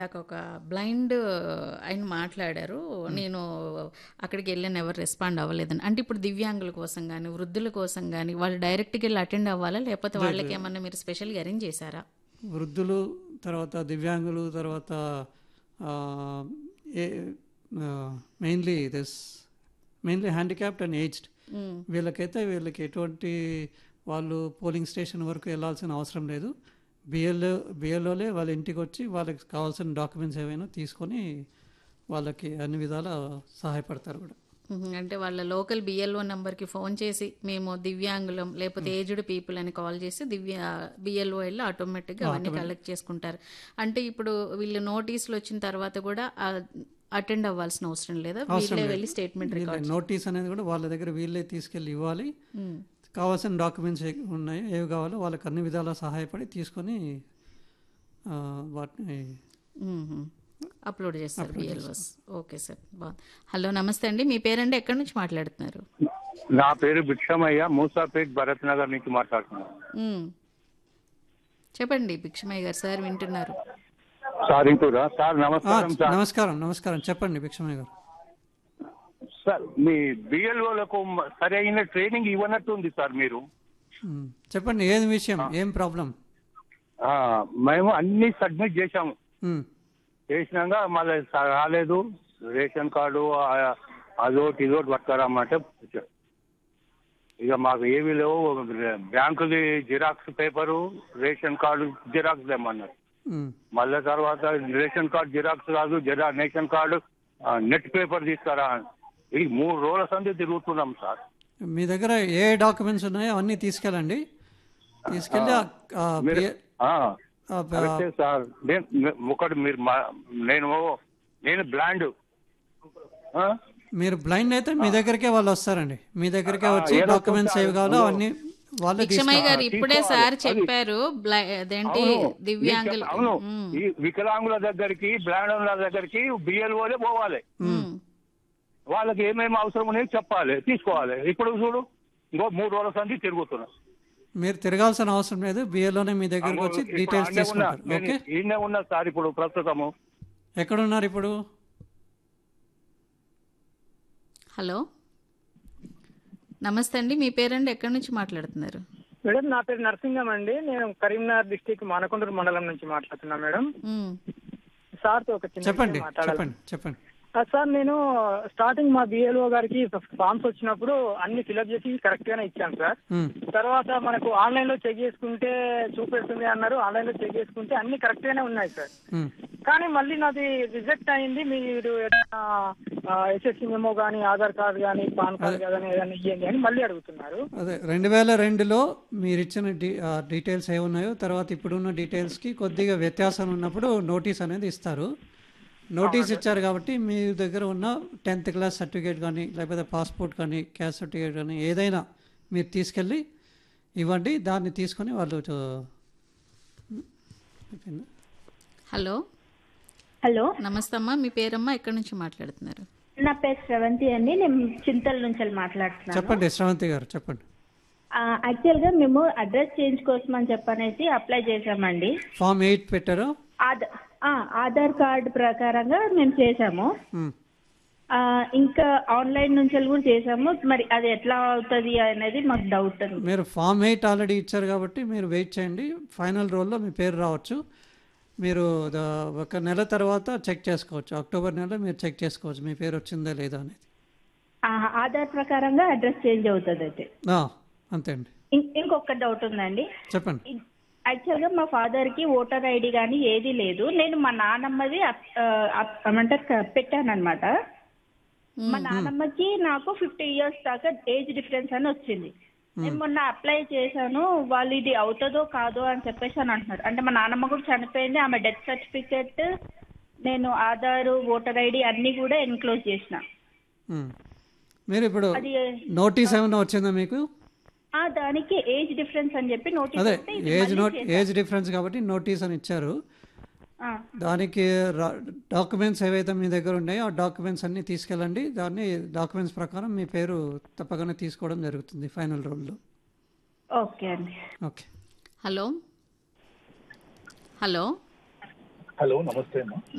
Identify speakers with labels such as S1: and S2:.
S1: నాకు ఒక బ్లైండ్ ఆయన మాట్లాడారు నేను అక్కడికి వెళ్ళాను ఎవరు రెస్పాండ్ అవ్వలేదని అంటే ఇప్పుడు దివ్యాంగుల కోసం కానీ వృద్ధుల కోసం కానీ వాళ్ళు డైరెక్ట్గా వెళ్ళి అటెండ్ అవ్వాలా లేకపోతే వాళ్ళకి ఏమన్నా మీరు స్పెషల్గా అరేంజ్ చేశారా
S2: వృద్ధులు తర్వాత దివ్యాంగులు తర్వాత mainly this mainly handicapped and aged వీళ్ళకైతే వీళ్ళకి ఎటువంటి వాళ్ళు పోలింగ్ స్టేషన్ వరకు వెళ్ళాల్సిన అవసరం లేదు బిఎల్ఓ బిఎల్ఓలే వాళ్ళ ఇంటికి వచ్చి వాళ్ళకి కావాల్సిన డాక్యుమెంట్స్ ఏవైనా తీసుకొని వాళ్ళకి అన్ని విధాల సహాయపడతారు కూడా
S1: మ్మ్. అంటే వాళ్ళ లోకల్ బిఎల్ఓ నంబర్కి ఫోన్ చేసి మేము దివ్యాంగులం లేకపోతే ఏజ్డ్ పీపుల్ అని కాల్ చేసి దివ్య బిఎల్ఓ వెళ్ళి ఆటోమేటిక్గా అవన్నీ కలెక్ట్ చేసుకుంటారు అంటే ఇప్పుడు వీళ్ళు నోటీసులు వచ్చిన తర్వాత కూడా అటెండ్ అవ్వాల్సిన అవసరం లేదా వీళ్ళే వెళ్ళి స్టేట్మెంట్
S2: వీళ్ళ నోటీస్ అనేది కూడా వాళ్ళ దగ్గర వీళ్ళే తీసుకెళ్ళి ఇవ్వాలి కావాల్సిన డాక్యుమెంట్స్ ఏ ఉన్నాయో ఏవి కావాలో వాళ్ళకి అన్ని విధాలా సహాయపడి తీసుకొని ఆ, వాటిని
S1: అప్లోడ్ చేస్తారు బిఎల్ఓస్ ఓకే సార్ బాగుంది హలో నమస్తే అండి మీ పేరండి ఎక్కడి నుంచి మాట్లాడుతున్నారు
S3: నా పేరు భిక్షమయ్య మూసాపేట్ భరత్ నగర్ నుంచి మాట్లాడుతున్నాను
S1: మ్మ్. చెప్పండి భిక్షమయ్య గారు సార్ వింటున్నారు
S3: సారింపురా సార్
S2: ఆ,
S3: నమస్కారం సార్
S2: నమస్కారం నమస్కారం చెప్పండి భిక్షమయ్య గారు
S3: సార్ మీ బిఎల్ఓలకు సరైన ట్రైనింగ్ ఇవ్వనట్టు ఉంది సార్ మీరు
S2: ఉమ్, చెప్పండి ఏది విషయం ఏం ప్రాబ్లం
S3: ఆ, మేము అన్ని సబ్మిట్ చేశాము
S2: ఉమ్,
S3: చేసినాక మళ్ళీ స- రాలేదు రేషన్ కార్డు ఆ- అదోటి ఇదోటి పట్టుకురామంటే వచ్చారు. ఇక మాకు ఏమీ లేవు బ్యాంకుది xerox paper ration card xerox తెమ్మన్నారు
S2: ఉమ్,
S3: మళ్ళీ తర్వాత రేషన్ కార్డు జిరాక్స్ కాదు జరా రేషన్ కార్డు ఆ, నెట్ పేపర్ తీసుకురా ఈ మూడు రోజుల సంది తిరుగుతున్నాం సార్
S2: మీ దగ్గర ఏ డాక్యుమెంట్స్ ఉన్నాయో అవన్నీ తీసుకెళ్ళండి తీసుకెళ్ళి ఆ- ఆ
S3: మీరు
S2: బి-
S3: ఆ,
S2: ఆ బ-
S3: కరెక్టే సార్ నేను నే- ఒకటి మీరు మా- నేను నేను బ్లాండ్ ఆ?
S2: మీరు బ్లైండ్ అయితే మీ దగ్గరికే వాళ్ళు వస్తారండి మీ దగ్గరికే వచ్చి
S3: ఏదో
S2: డాక్యుమెంట్స్ ఏవి కావాలో అవన్నీ వాళ్ళే
S1: భిక్షమయ్య గారు ఇప్పుడే సార్
S3: తీసుకోవాలి.
S1: చెప్పారు బ్లై- అదేంటి
S3: అవును.
S1: దివ్యాంగులు
S3: మీరు చెప్- అవును ఈ వికలాంగుల దగ్గరికి బ్లాండ్ దగ్గరికి బిఎల్ఓలే పోవాలి
S1: మ్మ్.
S3: వాళ్ళకి ఏమేమి అవసరం ఉన్నాయో చెప్పాలి తీసుకోవాలి ఇప్పుడు చూడు ఇంకో మూడు రోజుల సంది తిరుగుతున్నా
S2: మీరు తిరగాల్సిన అవసరం లేదు బిఏలోనే మీ దగ్గరికి వచ్చి
S3: ఇప్పుడు
S2: డీటెయిల్స్
S3: ఆడనే ఉన్నా.
S2: తీసుకుంటారు
S3: నేను
S2: ఓకే
S3: ఈయనే ఉన్నా సార్ ఇప్పుడు ప్రస్తుతము
S2: ఎక్కడ ఉన్నారు ఇప్పుడు
S1: హలో నమస్తే అండి మీ పేరండి ఎక్కడి నుంచి మాట్లాడుతున్నారు
S4: మేడం నా పేరు నరసింగం అండి నేను కరీంనగర్ డిస్టిక్ మానకొండూరు మండలం నుంచి మాట్లాడుతున్నా మేడం
S1: మ్మ్.
S4: సార్ తో ఒక చిన్న
S2: చెప్పండి
S4: విషయం మాట్లాడాలి
S2: చెప్పండి చెప్పండి
S4: ఆ, సార్ నేను స్టార్టింగ్ మా బిఎల్ఓ గారికి ఫామ్స్ వచ్చినప్పుడు అన్ని ఫిలప్ చేసి కరెక్ట్ గానే ఇచ్చాను సార్
S2: ఉమ్,
S4: తర్వాత మనకు ఆన్లైన్ లో చెక్ చేసుకుంటే చూపెడుతుంది అన్నారు ఆన్లైన్ లో చెక్ చేసుకుంటే అన్ని కరెక్ట్ గానే ఉన్నాయి సార్
S2: ఉమ్.
S4: కానీ మళ్ళీ నాది రిజెక్ట్ అయింది మీరు ఎస్ఎస్సి మెమో కానీ ఆధార్ కార్డు కానీ పాన్ కార్డు కానీ ఏదైనా ఇవ్వండి అని మళ్ళీ అడుగుతున్నారు
S2: అదే రెండు వేల రెండులో మీరు ఇచ్చిన డీ ఆ డీటెయిల్స్ ఏ ఉన్నాయో తర్వాత ఇప్పుడున్న డీటెయిల్స్కి కొద్దిగా వ్యత్యాసం ఉన్నప్పుడు నోటీస్ అనేది ఇస్తారు నోటీస్ ఇచ్చారు కాబట్టి మీ దగ్గర ఉన్న టెన్త్ క్లాస్ సర్టిఫికేట్ కానీ లేకపోతే పాస్పోర్ట్ కానీ క్యాస్ట్ సర్టిఫికేట్ కానీ ఏదైనా మీరు తీసుకెళ్ళి ఇవ్వండి దాన్ని తీసుకొని వాళ్ళు చూ- అయిపోయిందా?
S1: హలో
S5: హలో
S1: నమస్తే అమ్మా మీ పేరమ్మా ఎక్కడి నుంచి మాట్లాడుతున్నారు
S5: నా పేరు శ్రవంతి అండి నేను చింతల నుంచి మాట్లాడుతున్నాను
S2: చెప్పండి శ్రవంతి గారు చెప్పండి
S5: ఆ, యాక్చువల్గా మేము అడ్రస్ చేంజ్ కోసం అని చెప్పనేసి అప్లై చేసామండి
S2: ఫామ్ ఎయిట్ పెట్టారు
S5: ఆధార్ ఆ, ఆధార్ కార్డు ప్రకారంగా మేము చేసాము
S2: ఉమ్.
S5: ఆ, ఇంకా ఆన్లైన్ నుంచి కూడా చేసాము మరి అది ఎట్లా అవుతుంది అనేది మాకు డౌట్ ఉంది
S2: మీరు ఫామ్ ఎయిట్ ఆల్రెడీ ఇచ్చారు కాబట్టి మీరు వెయిట్ చేయండి ఫైనల్ రోల్లో మీ పేరు రావచ్చు మీరు ద- ఒక నెల తర్వాత చెక్ చేసుకోవచ్చు అక్టోబర్ నెల మీరు చెక్ చేసుకోవచ్చు మీ పేరు వచ్చిందా లేదా అనేది
S5: ఆ, ఆధార్ ప్రకారంగా అడ్రస్ చేంజ్ అవుతుంది అయితే
S2: ఆ, అంతే అండి
S5: ఇం- ఇంకొక డౌట్ ఉందండి
S2: చెప్పండి
S5: ఇ- యాక్చువల్గా మా ఫాదర్ కి ఓటర్ ఐడి కానీ ఏది లేదు నేను మా నానమ్మది అప్- ఆ, అప్- ఏమంటారు క- పెట్టానన్నమాట మా నానమ్మకి నాకు ఫిఫ్టీ ఇయర్స్ దాకా ఏజ్ డిఫరెన్స్ అని వచ్చింది నేను మొన్న అప్లై చేశాను వాళ్ళు ఇది అవుతుందో కాదో అని చెప్పేసి అని అంటున్నారు అంటే మా నానమ్మ కూడా చనిపోయింది ఆమె డెత్ సర్టిఫికేట్ నేను ఆధార్ ఓటర్ ఐడి అన్ని కూడా ఎన్క్లోజ్ చేసిన
S2: ఉమ్. మీరు ఇప్పుడు
S5: అది
S2: నోటీస్ ఏమైనా వచ్చిందా మీకు
S5: ఆ దానికి ఏజ్ డిఫరెన్స్ అని చెప్పి నోటీస్
S2: అదే
S5: వస్తే ఇది
S2: ఏజ్
S5: మళ్ళీ
S2: నోట్
S5: చేశాను.
S2: ఏజ్ డిఫరెన్స్ కాబట్టి నోటీస్ అని ఇచ్చారు
S5: ఆ,
S2: దానికి డాక్యుమెంట్స్ ఏవైతే మీ దగ్గర ఉన్నాయో ఆ డాక్యుమెంట్స్ అన్నీ తీసుకెళ్ళండి దాన్ని డాక్యుమెంట్స్ ప్రకారం మీ పేరు తప్పకుండా తీసుకోవడం జరుగుతుంది ఫైనల్ రోల్లో
S5: ఓకే అండి
S2: ఓకే
S1: హలో హలో
S6: హలో నమస్తే అమ్మా